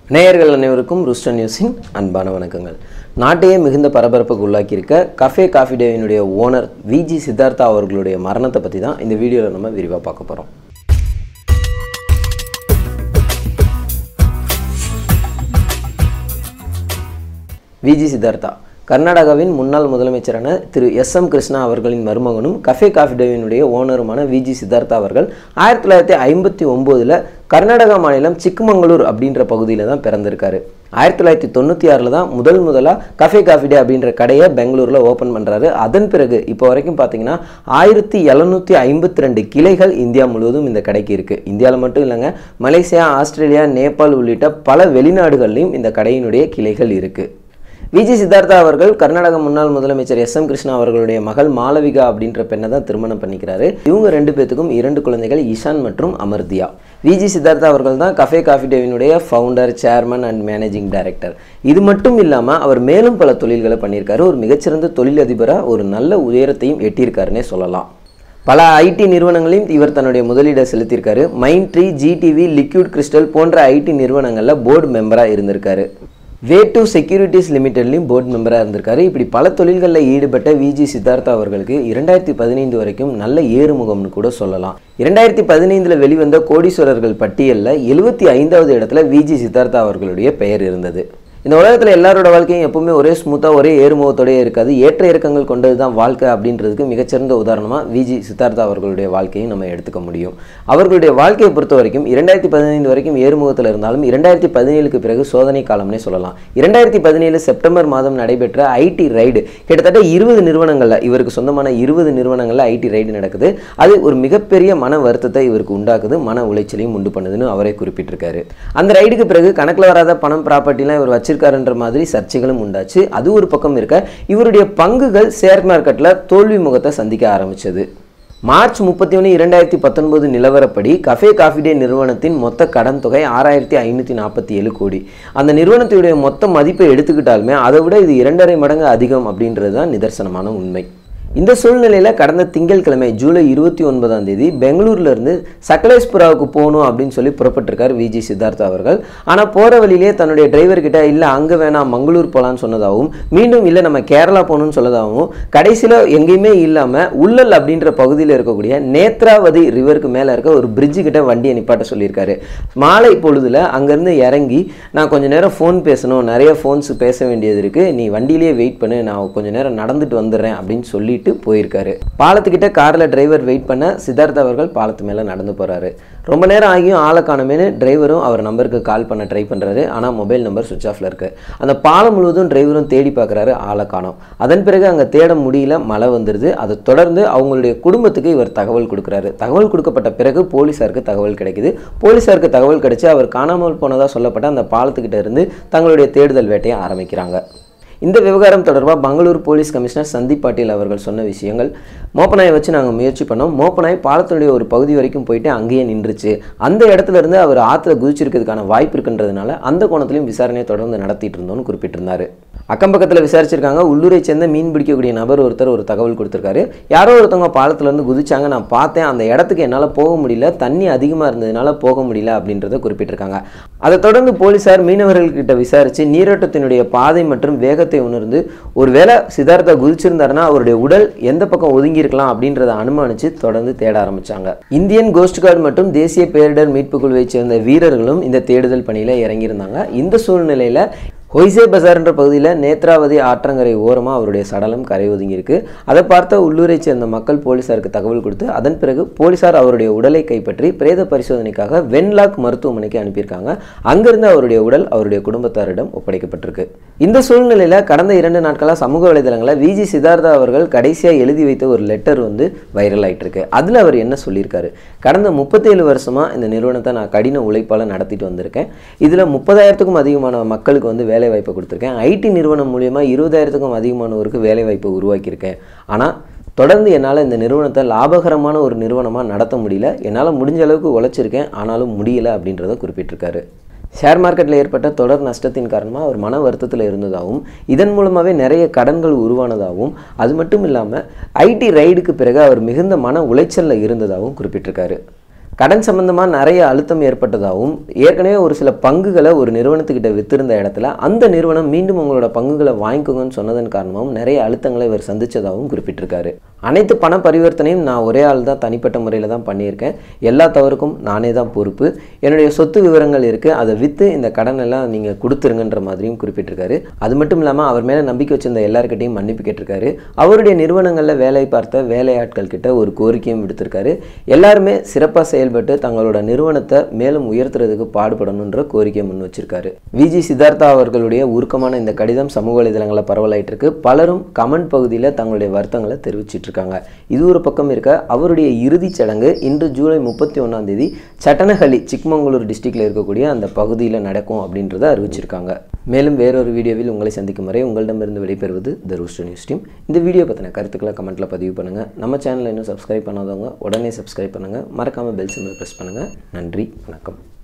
நேயர்கள் அனைவருக்கும் ருஸ்டன் நியூஸின் அன்பான வணக்கங்கள் நாட்டையே மிகுந்த பரபரப்புக்கு உள்ளாக்கியிருக்க கஃபே காஃபி டேவினுடைய ஓனர் விஜி சித்தார்த்தா அவர்களுடைய மரணத்தை பற்றி தான் இந்த வீடியோவில் நம்ம விரிவாக பார்க்க போகிறோம் விஜி சித்தார்த்தா கர்நாடகாவின் முன்னாள் முதலமைச்சரான திரு எஸ் எம் கிருஷ்ணா அவர்களின் மருமகனும் கஃபே காஃபி டேவினுடைய ஓனருமான விஜி சித்தார்த்தா அவர்கள் ஆயிரத்தி தொள்ளாயிரத்தி ஐம்பத்தி ஒம்போதில் கர்நாடகா மாநிலம் சிக்மங்களூர் அப்படின்ற பகுதியில் தான் பிறந்திருக்காரு ஆயிரத்தி தொள்ளாயிரத்தி தொண்ணூற்றி ஆறில் தான் முதல் முதலாக கஃபே காஃபி டே அப்படின்ற கடையை பெங்களூரில் ஓப்பன் பண்ணுறாரு அதன் பிறகு இப்போ வரைக்கும் பார்த்தீங்கன்னா ஆயிரத்தி எழுநூற்றி ஐம்பத்தி ரெண்டு கிளைகள் இந்தியா முழுவதும் இந்த கடைக்கு இருக்குது இந்தியாவில் மட்டும் இல்லைங்க மலேசியா ஆஸ்திரேலியா நேபாள் உள்ளிட்ட பல வெளிநாடுகள்லையும் இந்த கடையினுடைய கிளைகள் இருக்குது விஜய் சித்தார்த்தா அவர்கள் கர்நாடக முன்னாள் முதலமைச்சர் எஸ் எம் கிருஷ்ணா அவர்களுடைய மகள் மாளவிகா அப்படின்ற பெண்ணை தான் திருமணம் பண்ணிக்கிறாரு இவங்க ரெண்டு பேத்துக்கும் இரண்டு குழந்தைகள் இஷான் மற்றும் அமர்தியா விஜி சித்தார்த்தா அவர்கள் தான் கஃபே காஃபி டேவினுடைய founder chairman and managing director இது மட்டும் இல்லாமல் அவர் மேலும் பல தொழில்களை பண்ணியிருக்காரு ஒரு மிகச்சிறந்த தொழிலதிபராக ஒரு நல்ல உயரத்தையும் எட்டியிருக்காருன்னே சொல்லலாம் பல ஐடி நிறுவனங்களையும் இவர் தன்னுடைய முதலீடை செலுத்தியிருக்காரு Mindtree GTV liquid crystal போன்ற ஐடி நிறுவனங்களில் போர்டு மெம்பராக இருந்திருக்காரு வே டூ செக்யூரிட்டிஸ் லிமிடெட்லையும் போர்டு மெம்பராக இருந்திருக்காரு இப்படி பல தொழில்களில் ஈடுபட்ட விஜி சித்தார்த்தா அவர்களுக்கு இரண்டாயிரத்தி பதினைந்து வரைக்கும் நல்ல ஏறுமுகம்னு கூட சொல்லலாம் இரண்டாயிரத்தி பதினைந்தில் வெளிவந்த கோடீஸ்வரர்கள் பட்டியலில் எழுபத்தி ஐந்தாவது இடத்துல விஜி சித்தார்த்தா அவர்களுடைய பெயர் இருந்தது இந்த உலகத்தில் எல்லாரோட வாழ்க்கையும் எப்பவுமே ஒரே ஸ்மூத்தாக ஒரே ஏறுமுகத்தோடயே இருக்காது ஏற்ற இறக்கங்கள் கொண்டது தான் வாழ்க்கை அப்படின்றதுக்கு மிகச்சிறந்த உதாரணமாக விஜி சித்தார்த்தா அவர்களுடைய வாழ்க்கையும் நம்ம எடுத்துக்க முடியும் அவர்களுடைய வாழ்க்கையை பொறுத்த வரைக்கும் இரண்டாயிரத்தி பதினைந்து வரைக்கும் ஏறுமுகத்தில் இருந்தாலும் இரண்டாயிரத்தி பதினேழுக்கு பிறகு சோதனை காலம்னே சொல்லலாம் இரண்டாயிரத்தி பதினேழு செப்டம்பர் மாதம் நடைபெற்ற ஐடி ரைடு கிட்டத்தட்ட இருபது நிறுவனங்களில் இவருக்கு சொந்தமான இருபது நிறுவனங்களில் ஐடி ரைடு நடக்குது அது ஒரு மிகப்பெரிய மன வருத்தத்தை இவருக்கு உண்டாக்குது மன உளைச்சலையும் உண்டு பண்ணுதுன்னு அவரே குறிப்பிட்டிருக்காரு அந்த ரைடுக்கு பிறகு கணக்கில் வராத பணம் ப்ராப்பர்ட்டிலாம் இவர் வச்சிருக்காருன்ற மாதிரி சர்ச்சைகளும் உண்டாச்சு அது ஒரு பக்கம் இருக்க இவருடைய பங்குகள் ஷேர் மார்க்கெட்டில் தோல்வி முகத்தை சந்திக்க ஆரம்பிச்சது மார்ச் முப்பத்தி ஒன்று இரண்டாயிரத்தி பத்தொன்பது நிலவரப்படி கஃபே காஃபி டே நிறுவனத்தின் மொத்த கடன் தொகை ஆறாயிரத்தி ஐநூற்றி நாற்பத்தி ஏழு கோடி அந்த நிறுவனத்துடைய மொத்த மதிப்பை எடுத்துக்கிட்டாலுமே அதை விட இது இரண்டரை மடங்கு அதிகம் அப்படின்றது தான் நிதர்சனமான உண்மை இந்த சூழ்நிலையில் கடந்த திங்கட்கிழமை ஜூலை இருபத்தி ஒன்பதாம் தேதி பெங்களூர்லேருந்து சக்கலேஸ்புராவுக்கு போகணும் அப்படின்னு சொல்லி புறப்பட்டிருக்கார் விஜி சித்தார்த்தா அவர்கள் ஆனால் போகிற வழியிலே தன்னுடைய டிரைவர் கிட்ட இல்லை அங்கே வேணாம் மங்களூர் போகலான்னு சொன்னதாகவும் மீண்டும் இல்லை நம்ம கேரளா போகணும்னு சொன்னதாகவும் கடைசியில் எங்கேயுமே இல்லாமல் உள்ளல் அப்படின்ற பகுதியில் இருக்கக்கூடிய நேத்ராவதி ரிவருக்கு மேலே இருக்க ஒரு பிரிட்ஜு கிட்ட வண்டியை நிப்பாட்ட சொல்லியிருக்காரு மாலை பொழுதில் அங்கேருந்து இறங்கி நான் கொஞ்ச நேரம் ஃபோன் பேசணும் நிறைய ஃபோன்ஸ் பேச வேண்டியது இருக்குது நீ வண்டியிலேயே வெயிட் பண்ணு நான் கொஞ்ச நேரம் நடந்துட்டு வந்துடுறேன் அப்படின்னு சொல்லி சொல்லிட்டு போயிருக்காரு பாலத்துக்கிட்ட காரில் டிரைவர் வெயிட் பண்ண சித்தார்த் அவர்கள் பாலத்து மேலே நடந்து போகிறாரு ரொம்ப நேரம் ஆகியும் ஆளை காணுமேனு டிரைவரும் அவர் நம்பருக்கு கால் பண்ண ட்ரை பண்ணுறாரு ஆனால் மொபைல் நம்பர் சுவிச் ஆஃபில் இருக்குது அந்த பாலம் முழுவதும் டிரைவரும் தேடி பார்க்குறாரு ஆளை காணோம் அதன் பிறகு அங்கே தேட முடியல மழை வந்துடுது அதை தொடர்ந்து அவங்களுடைய குடும்பத்துக்கு இவர் தகவல் கொடுக்குறாரு தகவல் கொடுக்கப்பட்ட பிறகு போலீஸாருக்கு தகவல் கிடைக்குது போலீஸாருக்கு தகவல் கிடைச்சு அவர் காணாமல் போனதாக சொல்லப்பட்ட அந்த பாலத்துக்கிட்ட இருந்து தங்களுடைய தேடுதல் வேட்டையை ஆரம்பிக்கிறாங்க இந்த விவகாரம் தொடர்பாக பெங்களூர் போலீஸ் கமிஷனர் சந்தீப் பாட்டீல் அவர்கள் சொன்ன விஷயங்கள் மோப்பநாயை வச்சு நாங்கள் முயற்சி பண்ணோம் மோப்பநாய் பாலத்தினுடைய ஒரு பகுதி வரைக்கும் போயிட்டு அங்கேயே நின்றுச்சு அந்த இடத்துல இருந்து அவர் ஆற்றுல குதிச்சிருக்கிறதுக்கான வாய்ப்பு இருக்குன்றதுனால அந்த கோணத்திலையும் விசாரணையை தொடர்ந்து நடத்திட்டு இருந்தோம்னு குறிப்பிட்டிருந்தாரு அக்கம் பக்கத்தில் விசாரிச்சிருக்காங்க உள்ளூரை சேர்ந்த மீன் பிடிக்கக்கூடிய நபர் ஒருத்தர் ஒரு தகவல் கொடுத்துருக்காரு யாரோ ஒருத்தவங்க பாலத்துலேருந்து குதிச்சாங்க நான் பார்த்தேன் அந்த இடத்துக்கு என்னால் போக முடியல தண்ணி அதிகமாக இருந்ததுனால போக முடியல அப்படின்றத குறிப்பிட்டிருக்காங்க அதை தொடர்ந்து போலீஸார் மீனவர்கள்கிட்ட விசாரித்து நீரோட்டத்தினுடைய பாதை மற்றும் வேகத்தை உணர்ந்து ஒருவேளை சித்தார்த்தா குதிச்சிருந்தாருன்னா அவருடைய உடல் எந்த பக்கம் ஒதுங்கி இருக்கலாம் அப்படின்றத அனுமானித்து தொடர்ந்து தேட ஆரம்பிச்சாங்க இந்தியன் கோஸ்ட் கார்டு மற்றும் தேசிய பேரிடர் மீட்பு குழுவை சேர்ந்த வீரர்களும் இந்த தேடுதல் பணியில் இறங்கியிருந்தாங்க இந்த சூழ்நிலையில் ஹொய்சே பசார்ன்ற பகுதியில் நேத்ராவதி ஆற்றங்கரை ஓரமாக அவருடைய சடலம் கரை ஒதுங்கியிருக்கு அதை பார்த்த உள்ளூரை சேர்ந்த மக்கள் போலீஸாருக்கு தகவல் கொடுத்து அதன் பிறகு போலீஸார் அவருடைய உடலை கைப்பற்றி பிரேத பரிசோதனைக்காக வென்லாக் மருத்துவமனைக்கு அனுப்பியிருக்காங்க அங்கிருந்து அவருடைய உடல் அவருடைய குடும்பத்தாரிடம் ஒப்படைக்கப்பட்டிருக்கு இந்த சூழ்நிலையில் கடந்த இரண்டு நாட்களாக சமூக வலைதளங்களில் விஜி சித்தார்த்தா அவர்கள் கடைசியாக எழுதி வைத்த ஒரு லெட்டர் வந்து வைரல் ஆகிட்டு இருக்கு அதில் அவர் என்ன சொல்லியிருக்காரு கடந்த முப்பத்தேழு வருஷமாக இந்த நிறுவனத்தை நான் கடின உழைப்பால் நடத்திட்டு வந்திருக்கேன் இதில் முப்பதாயிரத்துக்கும் அதிகமான மக்களுக்கு வந்து வேலை வாய்ப்பை கொடுத்துருக்கேன் ஐடி நிறுவனம் மூலியமாக இருபதாயிரத்துக்கும் அதிகமானவருக்கு வேலை வாய்ப்பை உருவாக்கியிருக்கேன் ஆனால் தொடர்ந்து என்னால் இந்த நிறுவனத்தை லாபகரமான ஒரு நிறுவனமாக நடத்த முடியல என்னால் முடிஞ்ச அளவுக்கு உழைச்சிருக்கேன் ஆனாலும் முடியல அப்படின்றத குறிப்பிட்டிருக்காரு ஷேர் மார்க்கெட்டில் ஏற்பட்ட தொடர் நஷ்டத்தின் காரணமாக அவர் மன வருத்தத்தில் இருந்ததாகவும் இதன் மூலமாகவே நிறைய கடன்கள் உருவானதாகவும் அது மட்டும் இல்லாமல் ஐடி ரைடுக்கு பிறகு அவர் மிகுந்த மன உளைச்சலில் இருந்ததாகவும் குறிப்பிட்டிருக்காரு கடன் சம்பந்தமாக நிறைய அழுத்தம் ஏற்பட்டதாகவும் ஏற்கனவே ஒரு சில பங்குகளை ஒரு நிறுவனத்துக்கிட்ட வித்திருந்த இடத்துல அந்த நிறுவனம் மீண்டும் உங்களோட பங்குகளை வாங்கிக்கோங்கன்னு சொன்னதன் காரணமாகவும் நிறைய அழுத்தங்களை இவர் சந்திச்சதாகவும் குறிப்பிட்டிருக்காரு அனைத்து பண பரிவர்த்தனையும் நான் ஒரே ஆள் தான் தனிப்பட்ட முறையில் தான் பண்ணியிருக்கேன் எல்லா தவறுக்கும் நானே தான் பொறுப்பு என்னுடைய சொத்து விவரங்கள் இருக்குது அதை விற்று இந்த கடன் எல்லாம் நீங்கள் கொடுத்துருங்கன்ற மாதிரியும் குறிப்பிட்டிருக்காரு அது மட்டும் இல்லாமல் அவர் மேலே நம்பிக்கை வச்சிருந்த எல்லாருக்கிட்டையும் மன்னிப்பு கேட்டிருக்காரு அவருடைய நிறுவனங்களில் வேலை பார்த்த வேலையாட்கள் கிட்ட ஒரு கோரிக்கையும் விடுத்திருக்காரு எல்லாருமே சிறப்பாக செயல்பட்டு தங்களோட நிறுவனத்தை மேலும் உயர்த்துறதுக்கு பாடுபடணுன்ற கோரிக்கை முன் வச்சிருக்காரு விஜி சித்தார்த்தா அவர்களுடைய உருக்கமான இந்த கடிதம் சமூக வலைதளங்களில் பரவலாயிட்டு இருக்கு பலரும் கமெண்ட் பகுதியில் தங்களுடைய வருத்தங்களை தெரிவிச்சிட்டு இருக்காங்க இது ஒரு பக்கம் இருக்க அவருடைய இறுதிச் சடங்கு இன்று ஜூலை முப்பத்தி ஒன்றாம் தேதி சட்டனஹள்ளி சிக்மங்களூர் டிஸ்ட்ரிக்ட்ல இருக்கக்கூடிய அந்த பகுதியில் நடக்கும் அப்படின்றத அறிவிச்சிருக்காங்க மேலும் வேறொரு வீடியோவில் உங்களை சந்திக்கும் வரை உங்களிடமிருந்து விடைபெறுவது த ரூஸ்டர் நியூஸ் டீம் இந்த வீடியோ பற்றின கருத்துக்களை கமெண்ட்டில் பதிவு பண்ணுங்கள் நம்ம சேனலை இன்னும் சப்ஸ்கிரைப் பண்ணாதவங்க உடனே சப்ஸ்கிரைப் பண்ணுங்கள் மறக்காமல் பெல் சிம்பிள் ப்ரெஸ் பண்ணுங்கள் நன்றி வணக்கம்